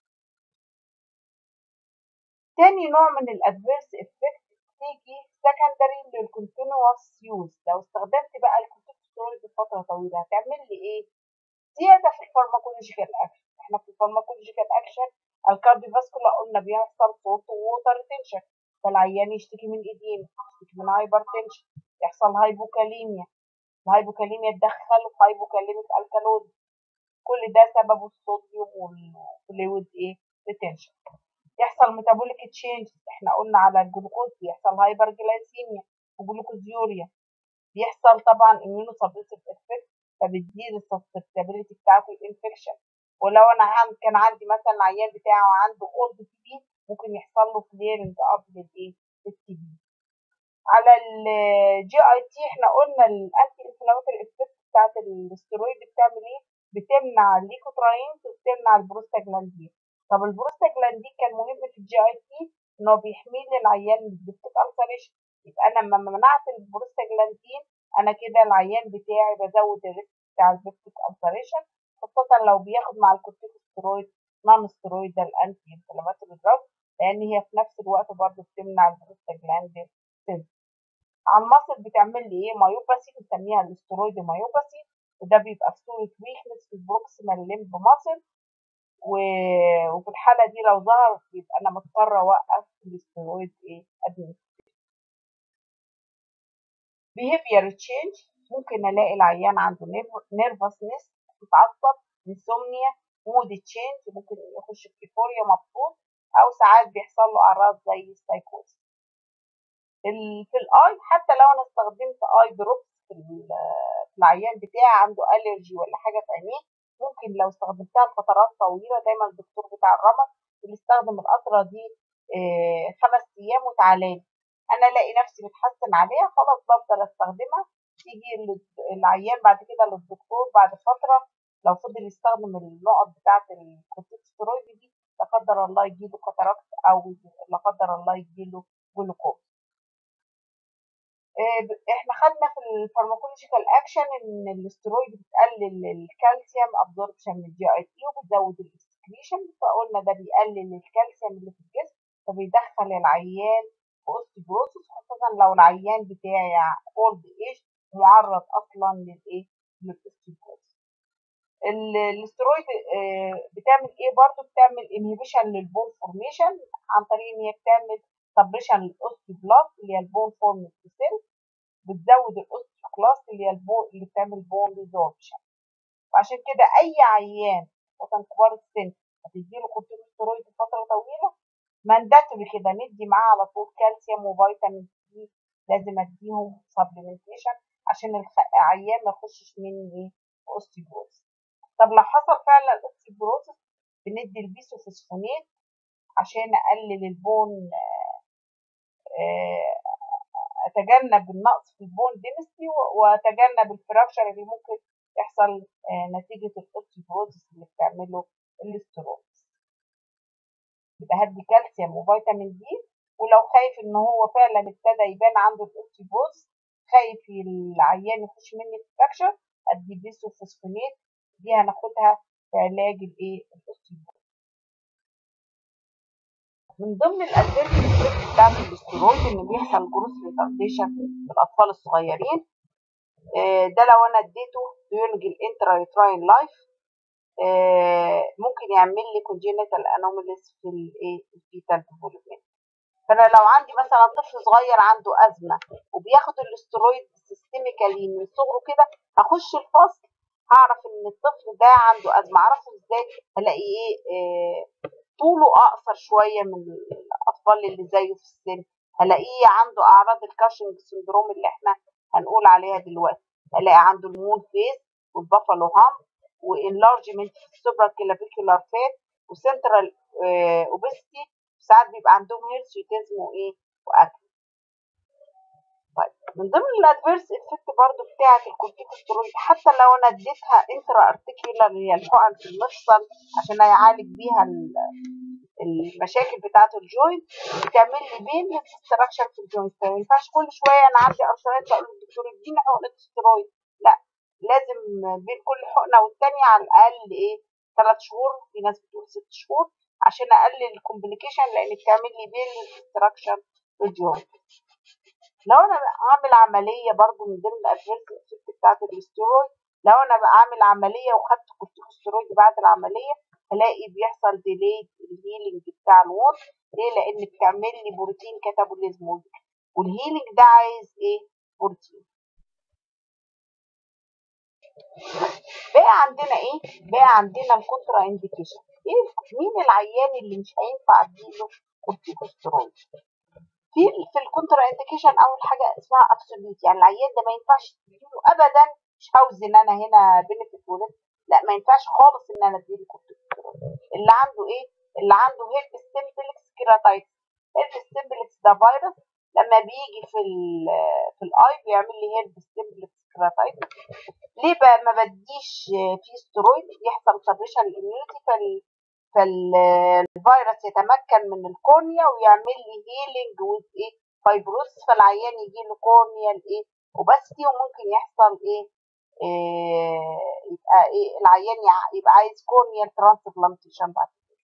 تاني نوع من الادفيرس افكت تيجي سكندري للكونتينوس يوز لو استخدمت بقى الكورتيكوستيرويد لفتره طويله هتعمل لي ايه زياده في الفارماكولوجيكال اكشن احنا في الفارماكولوجيكال اكشن الكارديوفاسكولار قلنا بيحصل صوت ووتر تنشن فالعيان يشتكي من ايديم يشتكي من هايبرتنشن يحصل هايبوكاليميا الهايبوكاليميا تدخل في هايبوكاليميك الكالوز كل ده سببه الصوديوم والفلويد ايه ريتنشن يحصل ميتابوليك تشينج احنا قلنا على الجلوكوز بيحصل هايبر جلايسيميا وجلوكوزيوريا بيحصل طبعا اميونو سبريسيف افكت فبتزيد السسبتابيلتي بتاعت الانفكشن ولو انا عن كان عندي مثلا العيان بتاعه عنده اولد تي بي ممكن يحصل له فليرنج اب للايه للتي بي على الجي اي تي احنا قلنا الانتي انفلاماتوري افكت بتاعت الاسترويد بتعمل ايه بتمنع الليكوتراينز وبتمنع البروستاجلاندين طب البروستاجلاندين كان مهم في الجي اي تي انه بيحمي لي العيان من البيبتيك السريشن يبقى انا لما منعت البروستاجلاندين انا كده العيان بتاعي بزود الريسك بتاع البيبتيك السريشن خاصة لو بياخد مع الكورتيكوستيرويد نون ستيرويدال انتي انفلاماتوري دراج لان هي في نفس الوقت برضه بتمنع البروستاجلاندين سيلز على المصل بتعمل لي ايه مايوباسي بنسميها الاسترويد مايوباسي وده بيبقى في صورة ويكنس في البروكسيمال ليمب ماسل و... وفي الحالة دي لو ظهر يبقى أنا مضطرة أوقف الاسترويد إيه administration. behavior change ممكن ألاقي العيان عنده nervousness متعصب انسومنيا مود تشينج ممكن يخش في ايفوريا مبسوط أو ساعات بيحصل له أعراض زي السايكوز في الآي حتى لو أنا استخدمت آي دروبس في العيان بتاعي عنده ألرجي ولا حاجة في عينيه ممكن لو استخدمتها لفترات طويلة دايما الدكتور بتاع الرمد بيستخدم القطرة دي خمس أيام وتعالالي أنا ألاقي نفسي بتحسن عليها خلاص بفضل أستخدمها تيجي العيان بعد كده للدكتور بعد فترة لو فضل يستخدم النقط بتاعة الكورتيكوستيرويد دي لا قدر الله يجيله كاتاراكت أو لا قدر الله يجيله جلوكوز احنا خدنا في الفارماكولوجيكال اكشن ان الاسترويد بتقلل الكالسيوم ابزوربشن من الجي اي تي وبتزود الاكسكريشن فقلنا ده بيقلل الكالسيوم اللي في الجسم فبيدخل العيان في اوستيبروسس خاصة لو العيان بتاعي اولد ايج معرض اصلا للايه للاوستيبروسس الاسترويد بتعمل ايه برضو بتعمل انهبيشن للبون فورميشن عن طريق ان هي بتعمل سبريشن للاوستيبلاست اللي هي البون فورم سيل بتزود الاوستيوكلاست اللي هي البون اللي بتعمل بون ريزوربشن وعشان كده اي عيان خاصه كبار السن هتديله كورتيكوستيرويد فتره طويله مانداتوري كده ندي معاه على طول كالسيوم وفيتامين سي لازم اديهم سبلمنتيشن عشان العيان ما يخشش مني اوستيبروز طب لو حصل فعلا اوستيبروز بندي البيسوفوسفونات عشان اقلل البون اتجنب النقص في البون دينستي واتجنب الفراكشر اللي ممكن يحصل نتيجة الاوستيبروزس اللي بتعمله الاستروز يبقى هدي كالسيوم وفيتامين دي ولو خايف ان هو فعلا ابتدى يبان عنده الاوستيبروز خايف العيان يخش مني في فراكشر ادي بيسوفوسفونات دي هناخدها في علاج الايه الاوستيبروز من ضمن الادفيرس افكت بتاعت الاسترويد ان بيحصل جروس ريتارديشن في الاطفال الصغيرين ده لو انا اديته during الانترا يوتراين لايف ممكن يعمل لي congenital anomalies في الايه الفيتال ديفلوبمنت فانا لو عندي مثلا طفل صغير عنده ازمه وبياخد الاسترويد سيستميكالي من صغره كده هخش الفصل هعرف ان الطفل ده عنده ازمه اعرفه ازاي هلاقي ايه آه طوله اقصر شويه من الاطفال اللي زيه في السن هلاقيه عنده اعراض الكاشنج سندروم اللي احنا هنقول عليها دلوقتي هلاقي عنده المون فيس والبافالو هام وانلارجمنت في السوبرا كلافيكولار فات وسنترال اوبستي ساعات بيبقى عندهم هيرسيوتيزم وايه واكل طيب من ضمن الادفيرس افكت برضو بتاعه الكورتيكوستيرويد حتى لو انا اديتها انترا ارتيكولار اللي هي الحقن في المفصل عشان يعالج بيها المشاكل بتاعه الجوينت بتعمل لي بين ستراكشر في الجوينت ما ينفعش كل شويه انا عندي ارثرايتس اقول للدكتور اديني حقنه ستيرويد لا لازم بين كل حقنه والتانيه على الاقل ايه ثلاث شهور في ناس بتقول ست شهور عشان اقلل الكومبليكيشن لان بتعمل لي بين ستراكشر في الجوينت لو انا عامل عمليه برضو من ضمن الادفيرس افكت بتاعه الاستيرويد لو انا بعمل عمليه وخدت كورتيكوستيرويد بعد العمليه هلاقي بيحصل ديلي الهيلينج بتاع الوند ليه لان بتعمل لي بروتين كاتابوليزم والهيلينج ده عايز ايه بروتين بقى عندنا ايه بقى عندنا الكونترا انديكيشن ايه مين العيان اللي مش هينفع اديله كورتيكوستيرويد في في الكونترا انديكيشن اول حاجه اسمها ابسوليوت يعني العيان ده ما ينفعش تديله ابدا مش عاوز ان انا هنا بنفيت ولد لا ما ينفعش خالص ان انا اديله كورتيكوستيرويد اللي عنده ايه اللي عنده هيرب سيمبلكس كيراتايتس هيرب سيمبلكس ده فيروس لما بيجي في ال في الاي بيعمل لي هيرب سيمبلكس كيراتايتس ليه بقى ما بديش فيه سترويد يحصل سبريشن الاميونيتي فال فالفيروس يتمكن من الكورنيا ويعمل لي هيلينج وذ ايه فايبروس فالعيان يجي له كورنيا الايه وبستي وممكن يحصل ايه, إيه يبقى ايه العيان يبقى عايز كورنيا ترانسبلانتيشن بعد كده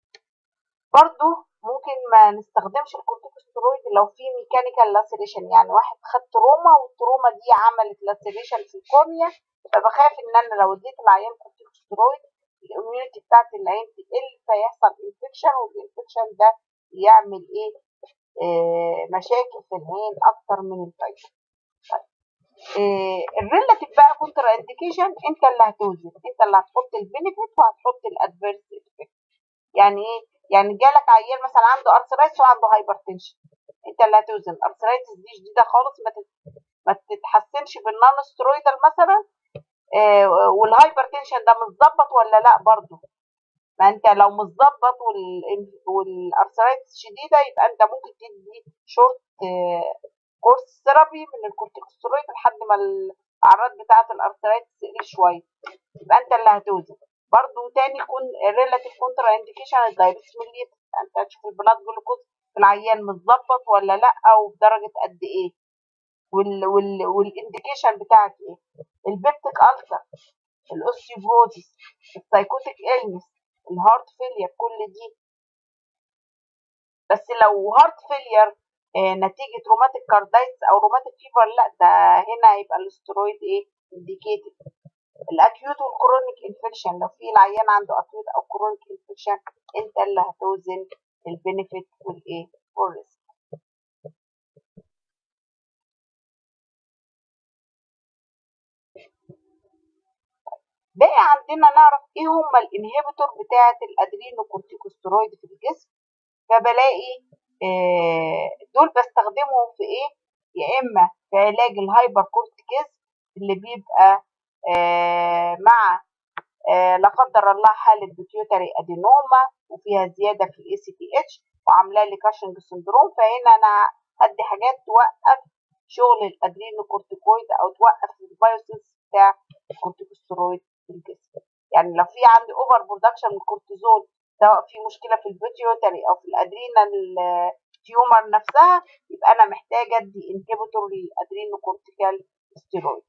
برضه ممكن ما نستخدمش الكورتيكوستيرويد لو في ميكانيكال لاسيريشن يعني واحد خد تروما والتروما دي عملت لاسيريشن في الكورنيا فبخاف ان انا لو اديت العيان كورتيكوستيرويد الاميونيتي بتاعت العين تقل فيحصل انفكشن والانفكشن ده يعمل ايه آه مشاكل في العين اكتر من الفايده طيب آه الريلاتيف بقى كونتر انديكيشن انت اللي هتوزن انت اللي هتحط البينيفيت وهتحط الادفيرس افكت يعني ايه يعني جالك عيان مثلا عنده ارثرايتس وعنده هايبرتنشن انت اللي هتوزن ارثرايتس دي شديده خالص ما ما تتحسنش بالنون سترويدال مثلا آه والهايبرتنشن ده متظبط ولا لا برضه ما انت لو متظبط والارثرايتس شديده يبقى انت ممكن تدي شورت آه كورس ثيرابي من الكورتيكوستيرويد لحد ما الاعراض بتاعه الارثرايتس تقل شويه يبقى انت اللي هتوزن برضه تاني يكون ريلاتيف كونترا انديكيشن الدايبيتس ميليتس انت هتشوف البلاد جلوكوز في العيان متظبط ولا لا وبدرجه قد ايه وال وال والانديكيشن بتاعك ايه البيبتيك ألسر الاوستيوبروزيس السايكوتيك إلنس الهارت فيلير كل دي بس لو هارت فيلير آه نتيجة روماتيك كاردايتس أو روماتيك فيفر لا ده هنا هيبقى الاسترويد ايه انديكيتد الاكيوت والكرونيك انفكشن لو في العيان عنده اكيوت او كرونيك انفكشن انت اللي هتوزن البينيفيت والايه والريسك باقي عندنا نعرف ايه هما الانهبيتور بتاعه الادرينوكورتيكوستيرويد في الجسم فبلاقي آه دول بستخدمهم في ايه يا اما في علاج الهايبر كورتيكيز اللي بيبقى آه مع آه لا قدر الله حاله بيتيوتري ادينوما وفيها زياده في الاي سي تي اتش وعامله لي كاشنج سندروم فهنا انا هدي حاجات توقف شغل الادرينوكورتيكويد او توقف البايوسينس بتاع الكورتيكوستيرويد في الجسم يعني لو في عندي اوفر برودكشن من الكورتيزول سواء في مشكله في البيتيوتري او في الادرينال تيومر نفسها يبقى انا محتاجه ادي انهبيتور للادرينوكورتيكال ستيرويد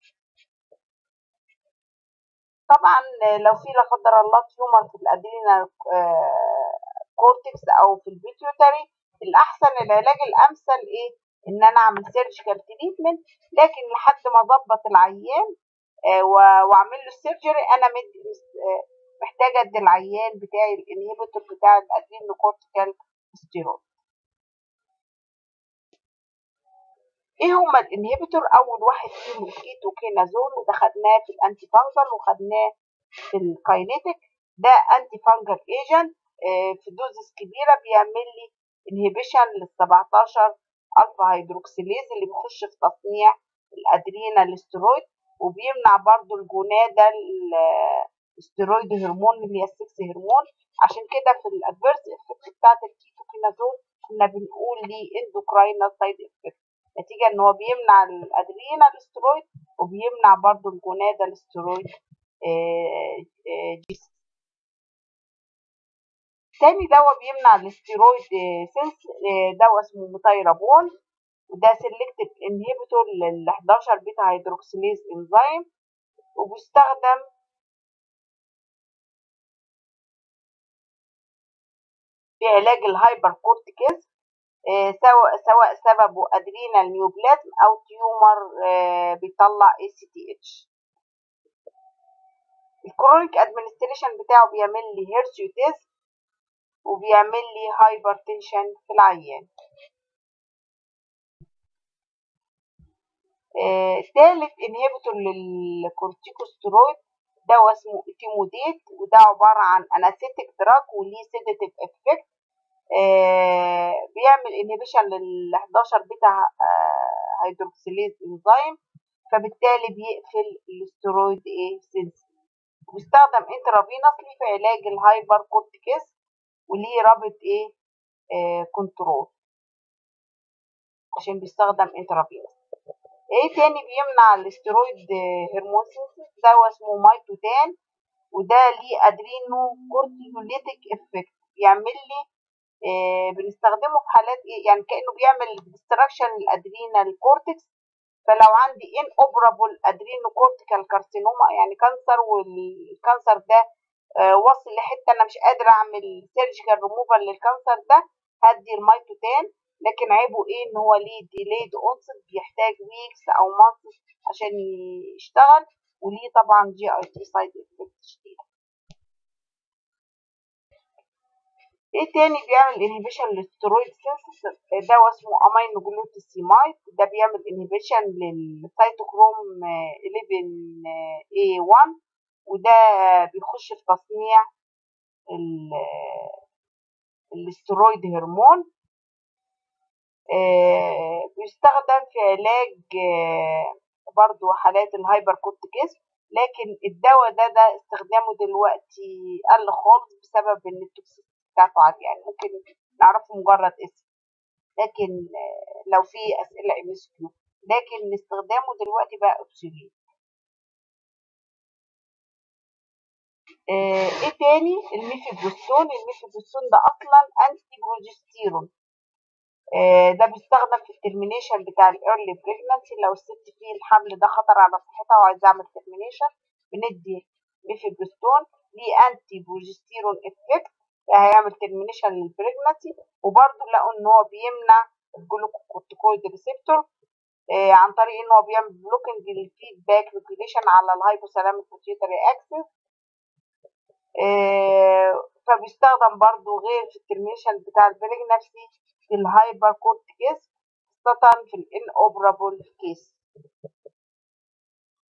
طبعا لو في لا قدر الله تيومر في الادرينال كورتكس او في البيتيوتري الاحسن العلاج الامثل ايه ان انا اعمل سيرجيكال تريتمنت لكن لحد ما اظبط العيان آه واعمل له السيرجري انا مد آه محتاجه ادي العيان بتاعي الانهبيتور بتاع الادرينوكورتيكال ستيرويد ايه هما الانهبيتور اول واحد فيهم الكيتوكينازول وده خدناه في الانتي فانجل وخدناه في الكاينيتيك ده انتي فانجل ايجنت آه في دوزز كبيره بيعمل لي انهبيشن لل 17 الفا هيدروكسيليز اللي بيخش في تصنيع الادرينال ستيرويد وبيمنع برضو الجونادا الستيرويد هرمون اللي هي السكس هرمون عشان كده في الادفيرس افكت بتاعت الكيتوكينازول كنا بنقول ليه اندوكراينال سايد افكت نتيجه ان هو بيمنع الادرينال ستيرويد وبيمنع برضو الجونادا الستيرويد جي تاني دواء بيمنع الاستيرويد سيلز دواء اسمه ميتايرابون وده سيلكتيف انهبيتور لل 11 بيتا هيدروكسيليز انزيم وبيستخدم في علاج الهايبر كورتيكس سواء سواء سببه ادرينال نيوبلازم او تيومر آه، بيطلع اي سي تي اتش الكرونيك ادمنستريشن بتاعه بيعمل لي هيرسيوتيز وبيعمل لي هايبرتنشن في العيان آه، تالت انهبيتور للكورتيكوستيرويد دواء اسمه اتيموديت وده عبارة عن انستيك دراج وليه سيداتيف افكت آه، بيعمل انهبيشن لل 11 بيتا آه، هيدروكسيليز انزيم فبالتالي بيقفل الاسترويد ايه سينس وبيستخدم انترافينوسلي في علاج الهايبر كورتيكس وليه رابط ايه آه كنترول عشان بيستخدم انترافينوس ايه تاني بيمنع الاسترويد هرمون سينسيس دواء اسمه مايتوتان وده ليه ادرينو كورتيكوليتيك افكت بيعمل لي آه بنستخدمه في حالات ايه يعني كانه بيعمل ديستراكشن للادرينال كورتكس فلو عندي ان اوبرابل ادرينو كورتيكال كارسينوما يعني كانسر والكانسر ده آه وصل لحته انا مش قادره اعمل سيرجيكال ريموفال للكانسر ده هدي المايتوتان لكن عيبه ايه ان هو ليه ديليد اونست بيحتاج ويكس او مانثس عشان يشتغل وليه طبعا جي اي تي سايد افكت شديده ايه تاني بيعمل انهبيشن للسترويد سينسس دواء اسمه امينو جلوتاسيمايد ده بيعمل انهبيشن للسيتوكروم 11A1 وده بيخش في تصنيع الاسترويد هرمون آه بيستخدم في علاج آه برضو حالات الهايبر كورتيكس لكن الدواء ده ده استخدامه دلوقتي قل خالص بسبب ان التوكسيك بتاعته عالية يعني ممكن نعرفه مجرد اسم لكن آه لو في اسئله ام اس كيو لكن استخدامه دلوقتي بقى اوبسوليت ايه تاني الميفيبروستون الميفيبروستون ده اصلا انتي بروجستيرون آه ده بيستخدم في الترمينيشن بتاع الايرلي بريجنانسي لو الست فيه الحمل ده خطر على صحتها وعايزه اعمل ترمينيشن بندي ميفيبروستون ليه انتي بروجستيرون افكت هيعمل ترمينيشن للبريجنانسي وبرده لقوا ان هو بيمنع الجلوكورتيكويد ريسبتور آه عن طريق ان هو بيعمل بلوكنج للفيدباك ريجوليشن على الهايبوثالاميك بيتيوتري اكسس آه فبيستخدم برضو غير في الترميشن بتاع البريجنانسي في الهايبر كورتيكس خاصة في الان اوبرابل كيس